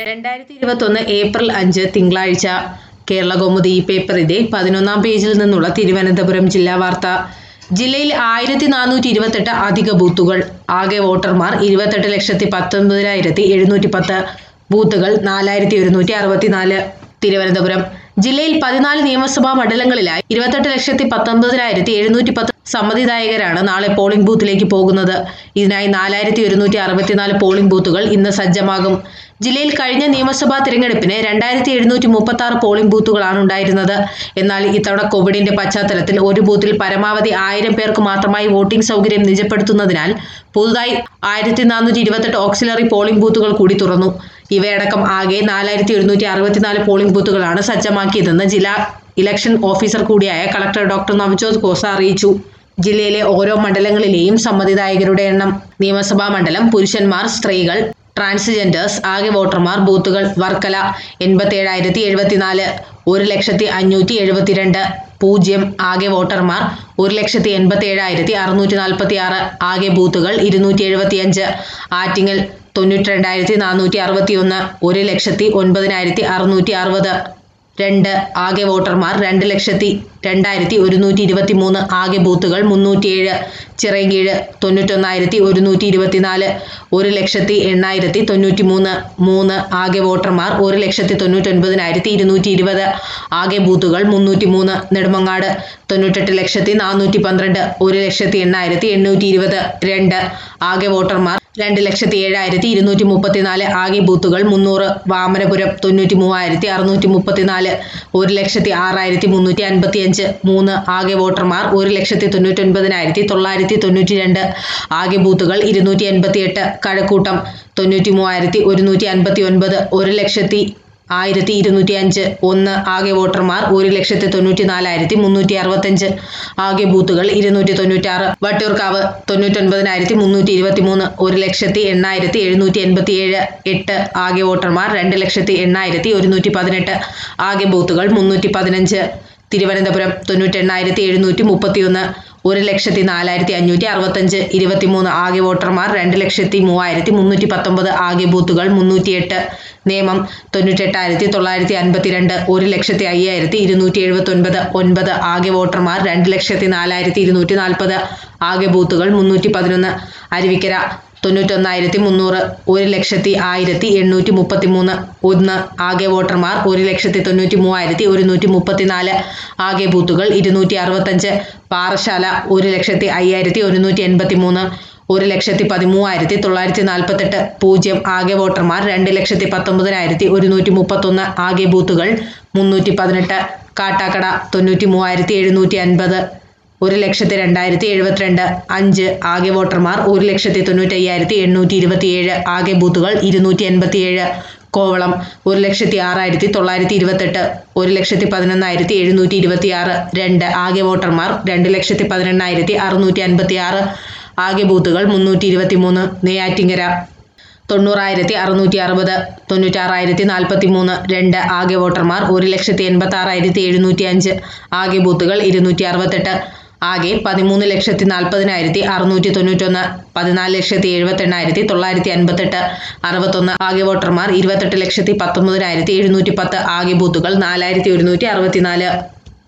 രണ്ടായിരത്തി ഇരുപത്തൊന്ന് ഏപ്രിൽ അഞ്ച് തിങ്കളാഴ്ച കേരളകൗമുദി ഈ പേപ്പറിന്റെ പതിനൊന്നാം പേജിൽ നിന്നുള്ള തിരുവനന്തപുരം ജില്ലാ വാർത്ത ജില്ലയിൽ ആയിരത്തി നാനൂറ്റി ഇരുപത്തെട്ട് അധിക ബൂത്തുകൾ ആകെ വോട്ടർമാർ ഇരുപത്തെട്ട് ലക്ഷത്തി പത്തൊൻപതിനായിരത്തി എഴുന്നൂറ്റി പത്ത് ബൂത്തുകൾ നാലായിരത്തി ഒരുന്നൂറ്റി അറുപത്തിനാല് തിരുവനന്തപുരം ജില്ലയിൽ പതിനാല് നിയമസഭാ മണ്ഡലങ്ങളിലായി ഇരുപത്തെട്ട് ലക്ഷത്തി പത്തൊൻപതിനായിരത്തി എഴുന്നൂറ്റി പത്ത് സമ്മതിദായകരാണ് നാളെ പോളിംഗ് ബൂത്തിലേക്ക് പോകുന്നത് ഇതിനായി നാലായിരത്തി ഒരുന്നൂറ്റി അറുപത്തിനാല് പോളിംഗ് ബൂത്തുകൾ ഇന്ന് സജ്ജമാകും ജില്ലയിൽ കഴിഞ്ഞ നിയമസഭാ തിരഞ്ഞെടുപ്പിന് രണ്ടായിരത്തി എഴുന്നൂറ്റി മുപ്പത്തി ആറ് പോളിംഗ് ബൂത്തുകളാണ് ഉണ്ടായിരുന്നത് എന്നാൽ ഇത്തവണ കോവിഡിന്റെ പശ്ചാത്തലത്തിൽ ഒരു ബൂത്തിൽ പരമാവധി ആയിരം പേർക്ക് മാത്രമായി വോട്ടിംഗ് സൗകര്യം നിജപ്പെടുത്തുന്നതിനാൽ പുതുതായി ആയിരത്തി നാനൂറ്റി ഇരുപത്തെട്ട് ഓക്സിലറി പോളിംഗ് ബൂത്തുകൾ കൂടി തുറന്നു ഇവയടക്കം ആകെ നാലായിരത്തി ഒരുന്നൂറ്റി അറുപത്തിനാല് പോളിംഗ് ബൂത്തുകളാണ് സജ്ജമാക്കിയതെന്ന് ജില്ലാ ഇലക്ഷൻ ഓഫീസർ കൂടിയായ കളക്ടർ ഡോക്ടർ നവജോത് ഖോസ അറിയിച്ചു ജില്ലയിലെ ഓരോ മണ്ഡലങ്ങളിലെയും സമ്മതിദായകരുടെ എണ്ണം നിയമസഭാ മണ്ഡലം പുരുഷന്മാർ സ്ത്രീകൾ ട്രാൻസ്ജെൻഡേഴ്സ് ആകെ വോട്ടർമാർ ബൂത്തുകൾ വർക്കല എൺപത്തേഴായിരത്തി എഴുപത്തിനാല് ഒരു ലക്ഷത്തി അഞ്ഞൂറ്റി എഴുപത്തിരണ്ട് പൂജ്യം ആകെ വോട്ടർമാർ ഒരു ലക്ഷത്തി എൺപത്തി ഏഴായിരത്തി അറുന്നൂറ്റി നാൽപ്പത്തി ആറ് ആകെ ബൂത്തുകൾ ഇരുന്നൂറ്റി എഴുപത്തിയഞ്ച് ആറ്റിങ്ങൽ തൊണ്ണൂറ്റി രണ്ടായിരത്തി നാനൂറ്റി അറുപത്തി ഒന്ന് ഒരു ലക്ഷത്തി ഒൻപതിനായിരത്തി അറുന്നൂറ്റി അറുപത് രണ്ട് ആകെ വോട്ടർമാർ രണ്ട് ലക്ഷത്തി രണ്ടായിരത്തി ഒരുന്നൂറ്റി ഇരുപത്തി മൂന്ന് ആകെ ബൂത്തുകൾ മുന്നൂറ്റിയേഴ് ചിറയൻകീഴ് തൊണ്ണൂറ്റൊന്നായിരത്തി ഒരുന്നൂറ്റി ഇരുപത്തിനാല് ഒരു ലക്ഷത്തി എണ്ണായിരത്തി തൊണ്ണൂറ്റി മൂന്ന് മൂന്ന് ആകെ വോട്ടർമാർ ഒരു ലക്ഷത്തി തൊണ്ണൂറ്റൊൻപതിനായിരത്തി ഇരുന്നൂറ്റി ഇരുപത് ആകെ ബൂത്തുകൾ മുന്നൂറ്റി മൂന്ന് നെടുമങ്ങാട് തൊണ്ണൂറ്റെട്ട് ലക്ഷത്തി നാനൂറ്റി പന്ത്രണ്ട് ഒരു ലക്ഷത്തി എണ്ണായിരത്തി എണ്ണൂറ്റി ഇരുപത് രണ്ട് ആകെ വോട്ടർമാർ രണ്ട് ലക്ഷത്തി ഏഴായിരത്തി ഇരുന്നൂറ്റി മുപ്പത്തിനാല് ആകെ ബൂത്തുകൾ മുന്നൂറ് വാമനപുരം തൊണ്ണൂറ്റി മൂവായിരത്തി അറുന്നൂറ്റി മുപ്പത്തിനാല് ഒരു ലക്ഷത്തി ആറായിരത്തി മുന്നൂറ്റി അൻപത്തി അഞ്ച് മൂന്ന് ആകെ വോട്ടർമാർ ഒരു ലക്ഷത്തി തൊണ്ണൂറ്റൊൻപതിനായിരത്തി തൊള്ളായിരത്തി തൊണ്ണൂറ്റി രണ്ട് ആകെ ബൂത്തുകൾ ഇരുന്നൂറ്റി എൺപത്തി എട്ട് കഴക്കൂട്ടം തൊണ്ണൂറ്റി മൂവായിരത്തി ഒരുന്നൂറ്റി അൻപത്തി ഒൻപത് ഒരു ലക്ഷത്തി ആയിരത്തി ഇരുന്നൂറ്റി അഞ്ച് ഒന്ന് ആകെ വോട്ടർമാർ ഒരു ലക്ഷത്തി തൊണ്ണൂറ്റി നാലായിരത്തി മുന്നൂറ്റി അറുപത്തഞ്ച് ആകെ ബൂത്തുകൾ ഇരുന്നൂറ്റി തൊണ്ണൂറ്റാറ് വട്ടിയൂർക്കാവ് തൊണ്ണൂറ്റൊൻപതിനായിരത്തി മുന്നൂറ്റി ഇരുപത്തി മൂന്ന് ഒരു ലക്ഷത്തി എണ്ണായിരത്തി എഴുന്നൂറ്റി എൺപത്തി ഏഴ് എട്ട് ആകെ വോട്ടർമാർ രണ്ട് ലക്ഷത്തി എണ്ണായിരത്തി ഒരുന്നൂറ്റി പതിനെട്ട് ആകെ ബൂത്തുകൾ മുന്നൂറ്റി പതിനഞ്ച് തിരുവനന്തപുരം തൊണ്ണൂറ്റെണ്ണായിരത്തി എഴുന്നൂറ്റി മുപ്പത്തിയൊന്ന് ഒരു ലക്ഷത്തി നാലായിരത്തി അഞ്ഞൂറ്റി അറുപത്തഞ്ച് ഇരുപത്തിമൂന്ന് ആകെ വോട്ടർമാർ രണ്ട് ലക്ഷത്തി മൂവായിരത്തി മുന്നൂറ്റി പത്തൊമ്പത് ആകെ ബൂത്തുകൾ മുന്നൂറ്റിയെട്ട് നേമം തൊണ്ണൂറ്റെട്ടായിരത്തി തൊള്ളായിരത്തി അൻപത്തിരണ്ട് ഒരു ലക്ഷത്തി അയ്യായിരത്തി ഇരുന്നൂറ്റി എഴുപത്തൊൻപത് ഒൻപത് ആകെ വോട്ടർമാർ രണ്ട് ലക്ഷത്തി നാലായിരത്തി ഇരുന്നൂറ്റി നാൽപ്പത് ആകെ ബൂത്തുകൾ മുന്നൂറ്റി പതിനൊന്ന് അരുവിക്കര തൊണ്ണൂറ്റൊന്നായിരത്തി മുന്നൂറ് ഒരു ലക്ഷത്തി ആയിരത്തി എണ്ണൂറ്റി മുപ്പത്തി മൂന്ന് ഒന്ന് ആകെ വോട്ടർമാർ ഒരു ലക്ഷത്തി തൊണ്ണൂറ്റി മൂവായിരത്തി ഒരുന്നൂറ്റി മുപ്പത്തിനാല് ആകെ ബൂത്തുകൾ ഇരുന്നൂറ്റി അറുപത്തഞ്ച് പാറശാല ഒരു ലക്ഷത്തി അയ്യായിരത്തി ഒരുന്നൂറ്റി എൺപത്തി മൂന്ന് ഒരു ലക്ഷത്തി പതിമൂവായിരത്തി തൊള്ളായിരത്തി നാൽപ്പത്തെട്ട് പൂജ്യം ആകെ വോട്ടർമാർ രണ്ട് ലക്ഷത്തി പത്തൊമ്പതിനായിരത്തി ഒരുന്നൂറ്റി മുപ്പത്തൊന്ന് ആകെ ബൂത്തുകൾ മുന്നൂറ്റി പതിനെട്ട് കാട്ടാക്കട തൊണ്ണൂറ്റി മൂവായിരത്തി എഴുന്നൂറ്റി അൻപത് ഒരു ലക്ഷത്തി രണ്ടായിരത്തി എഴുപത്തിരണ്ട് അഞ്ച് ആകെ വോട്ടർമാർ ഒരു ലക്ഷത്തി തൊണ്ണൂറ്റയ്യായിരത്തി എണ്ണൂറ്റി ഇരുപത്തിയേഴ് ആകെ ബൂത്തുകൾ ഇരുന്നൂറ്റി എൺപത്തിയേഴ് കോവളം ഒരു ലക്ഷത്തി ആറായിരത്തി തൊള്ളായിരത്തി ഇരുപത്തെട്ട് ഒരു ലക്ഷത്തി പതിനൊന്നായിരത്തി എഴുന്നൂറ്റി ഇരുപത്തിയാറ് രണ്ട് ആകെ വോട്ടർമാർ രണ്ട് ലക്ഷത്തി പതിനെണ്ണായിരത്തി അറുന്നൂറ്റി അൻപത്തി ആറ് ആകെ ബൂത്തുകൾ മുന്നൂറ്റി ഇരുപത്തി മൂന്ന് നെയ്യാറ്റിങ്കര തൊണ്ണൂറായിരത്തി അറുന്നൂറ്റി അറുപത് തൊണ്ണൂറ്റാറായിരത്തി നാൽപ്പത്തി മൂന്ന് രണ്ട് ആകെ വോട്ടർമാർ ഒരു ലക്ഷത്തി എൺപത്തി ആറായിരത്തി എഴുന്നൂറ്റി അഞ്ച് ആകെ ബൂത്തുകൾ ഇരുന്നൂറ്റി അറുപത്തെട്ട് ആകെ പതിമൂന്ന് ലക്ഷത്തി നാൽപ്പതിനായിരത്തി അറുന്നൂറ്റി തൊണ്ണൂറ്റൊന്ന് പതിനാല് ലക്ഷത്തി എഴുപത്തെണ്ണായിരത്തി തൊള്ളായിരത്തി അൻപത്തെട്ട് അറുപത്തൊന്ന് ആകെ വോട്ടർമാർ ഇരുപത്തെട്ട് ലക്ഷത്തി പത്തൊമ്പതിനായിരത്തി എഴുന്നൂറ്റി പത്ത് ആകെ ബൂത്തുകൾ നാലായിരത്തി ഒരുന്നൂറ്റി അറുപത്തിനാല്